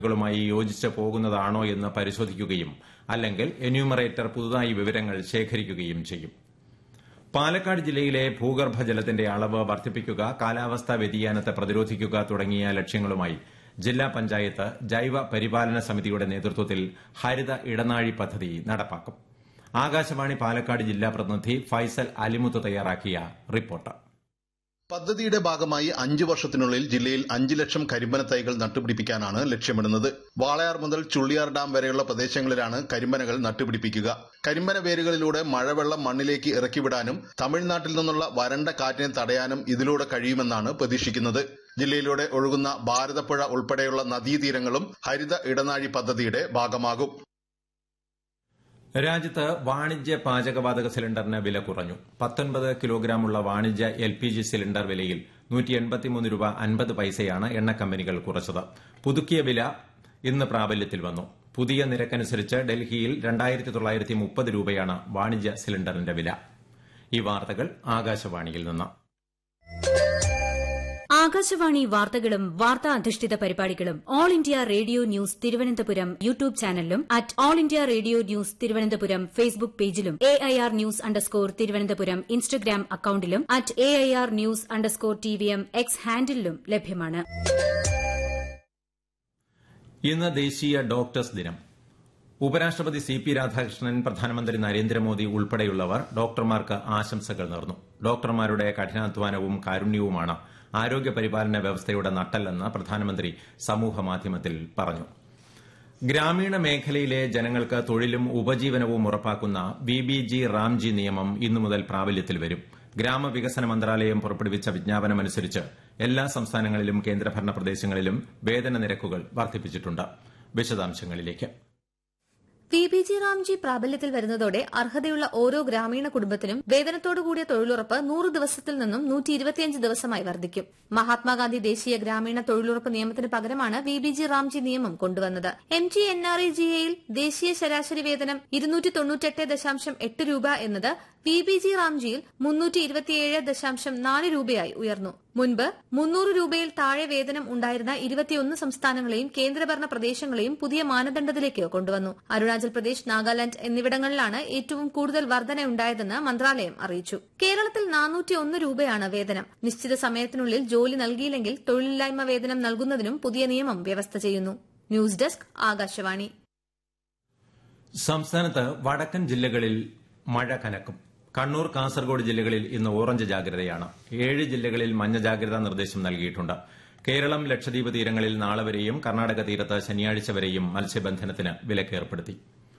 കളുമായി യോജിച്ച് പോകുന്നതാണോ എന്ന് പരിശോധിക്കുകയും അല്ലെങ്കിൽ എന്യൂമറേറ്റർ പുതുതായി വിവരങ്ങൾ ശേഖരിക്കുകയും ചെയ്യും പാലക്കാട് ജില്ലയിലെ ഭൂഗർഭജലത്തിന്റെ അളവ് വർദ്ധിപ്പിക്കുക കാലാവസ്ഥാ വ്യതിയാനത്തെ പ്രതിരോധിക്കുക തുടങ്ങിയ ലക്ഷ്യങ്ങളുമായി ജില്ലാ പഞ്ചായത്ത് ജൈവ പരിപാലന സമിതിയുടെ നേതൃത്വത്തിൽ ഹരിത ഇടനാഴി പദ്ധതി നടപ്പാക്കും ആകാശവാണി പാലക്കാട് ജില്ലാ പ്രതിനിധി ഫൈസൽ അലിമുത്ത് തയ്യാറാക്കിയ റിപ്പോർട്ട് പദ്ധതിയുടെ ഭാഗമായി അഞ്ചു വർഷത്തിനുള്ളിൽ ജില്ലയിൽ അഞ്ചു ലക്ഷം കരിമ്പന തൈകൾ നട്ടുപിടിപ്പിക്കാനാണ് ലക്ഷ്യമിടുന്നത് വാളയാർ മുതൽ ചുള്ളിയാർ ഡാം വരെയുള്ള പ്രദേശങ്ങളിലാണ് കരിമ്പനകൾ നട്ടുപിടിപ്പിക്കുക കരിമ്പന വേരുകളിലൂടെ മഴവെള്ളം മണ്ണിലേക്ക് ഇറക്കിവിടാനും തമിഴ്നാട്ടിൽ നിന്നുള്ള വരണ്ട കാറ്റിനെ തടയാനും ഇതിലൂടെ കഴിയുമെന്നാണ് പ്രതീക്ഷിക്കുന്നത് ജില്ലയിലൂടെ ഒഴുകുന്ന ഭാരതപ്പുഴ ഉൾപ്പെടെയുള്ള നദീതീരങ്ങളും ഹരിത ഇടനാഴി പദ്ധതിയുടെ ഭാഗമാകും രാജ്യത്ത് വാണിജ്യ പാചകവാതക സിലിണ്ടറിന് വില കുറഞ്ഞു പത്തൊൻപത് കിലോഗ്രാമുള്ള വാണിജ്യ എൽ പി ജി സിലിണ്ടർ വിലയിൽ രൂപ അൻപത് പൈസയാണ് എണ്ണക്കമ്പനികൾ കുറച്ചത് പുതുക്കിയ വില ഇന്ന് പ്രാബല്യത്തിൽ വന്നു പുതിയ നിരക്കനുസരിച്ച് ഡൽഹിയിൽ രണ്ടായിരത്തി തൊള്ളായിരത്തി മുപ്പത് രൂപയാണ് വാണിജ്യ സിലിണ്ടറിന്റെ വില ഈ വാർത്തകൾ ആകാശവാണിയിൽ നിന്ന് ആകാശവാണി വാർത്തകളും വാർത്താ അധിഷ്ഠിത പരിപാടികളും All India Radio news Thiruvananthapuram YouTube ചാനലിലും at All India Radio news Thiruvananthapuram Facebook പേജിലും A I R news underscore Thiruvananthapuram Instagram അക്കൌണ്ടിലും at A I R news underscore T V M X ഹാൻഡിലും ലഭ്യമാണ് ഇന്ന് ദേശീയ ഡോക്ടേഴ്സ് ദിനം ഉപരാഷ്ട്രപതി സി പി രാധാകൃഷ്ണൻ പ്രധാനമന്ത്രി നരേന്ദ്രമോദി ഉൾപ്പെടെയുള്ളവർ ഡോക്ടർമാർക്ക് ആശംസകൾ നേർന്നു ഡോക്ടർമാരുടെ കഠിനാധ്വാനവും കാരുണ്യവുമാണ് ആരോഗ്യ പരിപാലന വ്യവസ്ഥയുടെ നട്ടെല്ലെന്ന് പ്രധാനമന്ത്രി സമൂഹമാധ്യമത്തിൽ പറഞ്ഞു ഗ്രാമീണ മേഖലയിലെ ജനങ്ങൾക്ക് തൊഴിലും ഉപജീവനവും ഉറപ്പാക്കുന്ന വി ബി ജി റാംജി നിയമം ഇന്നു മുതൽ പ്രാബല്യത്തിൽ വരും ഗ്രാമവികസന മന്ത്രാലയം പുറപ്പെടുവിച്ച വിജ്ഞാപനമനുസരിച്ച് എല്ലാ സംസ്ഥാനങ്ങളിലും കേന്ദ്രഭരണ പ്രദേശങ്ങളിലും വേതന നിരക്കുകൾ വർദ്ധിപ്പിച്ചിട്ടുണ്ട് വിശദാംശങ്ങളിലേക്ക് വി ബി ജി റാംജി പ്രാബല്യത്തിൽ വരുന്നതോടെ അർഹതയുള്ള ഓരോ ഗ്രാമീണ കുടുംബത്തിനും വേതനത്തോടുകൂടിയ തൊഴിലുറപ്പ് നൂറ് ദിവസത്തിൽ നിന്നും നൂറ്റി ഇരുപത്തിയഞ്ച് ദിവസമായി വർദ്ധിക്കും മഹാത്മാഗാന്ധി ദേശീയ ഗ്രാമീണ തൊഴിലുറപ്പ് നിയമത്തിന് പകരമാണ് വി ബി ജി റാംജി നിയമം കൊണ്ടുവന്നത് M G N R E G എയിൽ ദേശീയ ശരാശരി വേതനം ഇരുന്നൂറ്റി തൊണ്ണൂറ്റെട്ട് ദശാംശം എട്ട് രൂപ എന്നത് വി ബി ജി റാംജിയിൽ മുന്നൂറ്റി ഇരുപത്തിയേഴ് ദശാംശം നാല് രൂപയായി ഉയർന്നു മുൻപ് മുന്നൂറ് രൂപയിൽ താഴെ വേതനം ഉണ്ടായിരുന്ന ഇരുപത്തിയൊന്ന് സംസ്ഥാനങ്ങളെയും കേന്ദ്രഭരണ പ്രദേശങ്ങളെയും പുതിയ മാനദണ്ഡത്തിലേക്ക് കൊണ്ടുവന്നു അരുണാചൽ പ്രദേശ് നാഗാലാന്റ് എന്നിവിടങ്ങളിലാണ് ഏറ്റവും കൂടുതൽ വർധനയുണ്ടായതെന്ന് മന്ത്രാലയം അറിയിച്ചു കേരളത്തിൽ നാനൂറ്റിയൊന്ന് രൂപയാണ് വേതനം നിശ്ചിത സമയത്തിനുള്ളിൽ ജോലി നൽകിയില്ലെങ്കിൽ തൊഴിലില്ലായ്മ വേതനം നൽകുന്നതിനും പുതിയ നിയമം വ്യവസ്ഥ ചെയ്യുന്നു ന്യൂസ് ഡെസ്ക് ആകാശവാണി സംസ്ഥാനത്ത് വടക്കൻ ജില്ലകളിൽ മഴ കനക്കും കണ്ണൂർ കാസർഗോഡ് ജില്ലകളിൽ ഇന്ന് ഓറഞ്ച് ജാഗ്രതയാണ് ഏഴ് ജില്ലകളിൽ മഞ്ഞ ജാഗ്രതാ നിർദ്ദേശം നൽകിയിട്ടുണ്ട് കേരളം ലക്ഷദ്വീപ് തീരങ്ങളിൽ നാളെ വരെയും കർണാടക തീരത്ത് ശനിയാഴ്ച വരെയും മത്സ്യബന്ധനത്തിന് വിലക്കേർപ്പെടുത്തി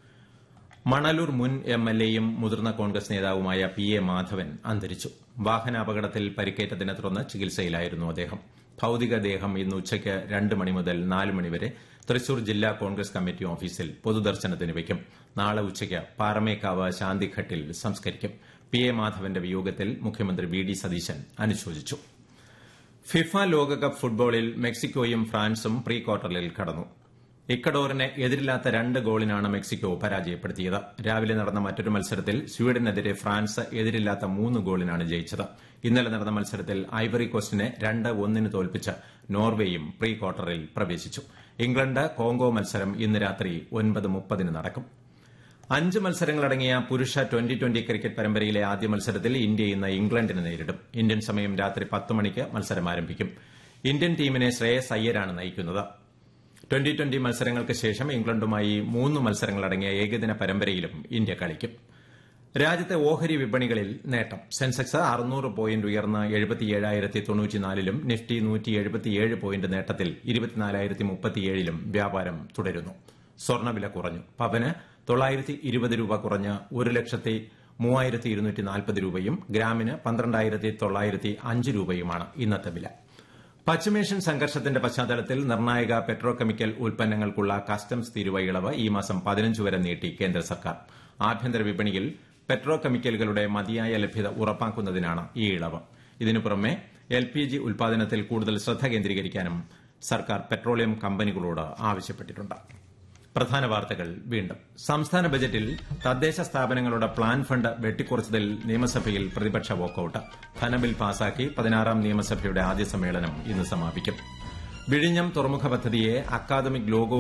മണലൂർ മുൻ എം എൽ എയും മുതിർന്ന കോൺഗ്രസ് നേതാവുമായ പി എ മാധവൻ അന്തരിച്ചു വാഹനാപകടത്തിൽ പരിക്കേറ്റതിനെ തുടർന്ന് ചികിത്സയിലായിരുന്നു അദ്ദേഹം ഭൌതികദേഹം ഇന്ന് ഉച്ചയ്ക്ക് രണ്ട് മണി മുതൽ നാല് മണിവരെ തൃശൂർ ജില്ലാ കോൺഗ്രസ് കമ്മിറ്റി ഓഫീസിൽ പൊതുദർശനത്തിന് വയ്ക്കും നാളെ ഉച്ചയ്ക്ക് പാറമേക്കാവ് ശാന്തിഘട്ടിൽ സംസ്കരിക്കും പി എ മാധവന്റെ വിയോഗത്തിൽ മുഖ്യമന്ത്രി വി ഡി സതീശൻ അനുശോചിച്ചു ഫിഫ ലോകകപ്പ് ഫുട്ബോളിൽ മെക്സിക്കോയും ഫ്രാൻസും പ്രീ ക്വാർട്ടറിൽ കടന്നു ഇക്കഡോറിനെ എതിരില്ലാത്ത രണ്ട് ഗോളിനാണ് മെക്സിക്കോ പരാജയപ്പെടുത്തിയത് രാവിലെ നടന്ന മറ്റൊരു മത്സരത്തിൽ സ്വീഡനെതിരെ ഫ്രാൻസ് എതിരില്ലാത്ത മൂന്ന് ഗോളിനാണ് ജയിച്ചത് ഇന്നലെ നടന്ന മത്സരത്തിൽ ഐവറി കോസ്റ്റിനെ രണ്ട് ഒന്നിന് തോൽപ്പിച്ച് നോർവേയും പ്രീ ക്വാർട്ടറിൽ പ്രവേശിച്ചു ഇംഗ്ലണ്ട് കോങ്കോ മത്സരം ഇന്ന് രാത്രി ഒൻപത് മുപ്പതിന് നടക്കും അഞ്ച് മത്സരങ്ങളടങ്ങിയ പുരുഷ ട്വന്റി ട്വന്റി ക്രിക്കറ്റ് പരമ്പരയിലെ ആദ്യ മത്സരത്തിൽ ഇന്ത്യ ഇന്ന് ഇംഗ്ലണ്ടിനെ നേരിടും ഇന്ത്യൻ സമയം രാത്രി പത്ത് മണിക്ക് മത്സരം ആരംഭിക്കും ഇന്ത്യൻ ടീമിനെ ശ്രേയസ് അയ്യരാണ് നയിക്കുന്നത് ട്വന്റി ട്വന്റി മത്സരങ്ങൾക്ക് ശേഷം ഇംഗ്ലണ്ടുമായി മൂന്ന് മത്സരങ്ങളടങ്ങിയ ഏകദിന പരമ്പരയിലും ഇന്ത്യ കളിക്കും രാജ്യത്തെ ഓഹരി വിപണികളിൽ നേട്ടം സെൻസെക്സ് അറുന്നൂറ് പോയിന്റ് ഉയർന്ന് എഴുപത്തിയേഴായിരത്തി തൊണ്ണൂറ്റിനാലിലും നിഫ്റ്റി നൂറ്റി എഴുപത്തിയേഴ് പോയിന്റ് നേട്ടത്തിൽ ഇരുപത്തിനാലായിരത്തി മുപ്പത്തിയേഴിലും വ്യാപാരം തുടരുന്നു സ്വർണ്ണവില കുറഞ്ഞു പവന് തൊള്ളായിരത്തി ഇരുപത് രൂപ കുറഞ്ഞ് ഒരു ലക്ഷത്തി മൂവായിരത്തി ഇരുന്നൂറ്റി നാൽപ്പത് രൂപയും ഗ്രാമിന് പന്ത്രണ്ടായിരത്തി തൊള്ളായിരത്തി അഞ്ച് രൂപയുമാണ് ഇന്നത്തെ വില പശ്ചിമേഷ്യൻ സംഘർഷത്തിന്റെ പശ്ചാത്തലത്തിൽ നിർണായക പെട്രോ കെമിക്കൽ ഉൽപ്പന്നങ്ങൾക്കുള്ള കസ്റ്റംസ് തീരുവ ഇളവ് ഈ മാസം പതിനഞ്ച് വരെ നീട്ടി കേന്ദ്ര സർക്കാർ ആഭ്യന്തര വിപണിയിൽ പെട്രോ കെമിക്കലുകളുടെ മതിയായ ലഭ്യത ഉറപ്പാക്കുന്നതിനാണ് ഈ ഇളവ് ഇതിനു പുറമെ എൽ പി ജി ഉൽപാദനത്തിൽ കൂടുതൽ ശ്രദ്ധ കേന്ദ്രീകരിക്കാനും സർക്കാർ പെട്രോളിയം കമ്പനികളോട് ആവശ്യപ്പെട്ടിട്ടുണ്ട് പ്രധാന വാർത്തകൾ വീണ്ടും സംസ്ഥാന ബജറ്റിൽ തദ്ദേശ സ്ഥാപനങ്ങളുടെ പ്ലാൻ ഫണ്ട് വെട്ടിക്കുറച്ചതിൽ നിയമസഭയിൽ പ്രതിപക്ഷ വാക്കൌട്ട് ധനബിൽ പാസാക്കി പതിനാറാം നിയമസഭയുടെ ആദ്യ സമ്മേളനം ഇന്ന് സമാപിക്കും വിഴിഞ്ഞം തുറമുഖ പദ്ധതിയെ അക്കാദമിക് ലോഗോ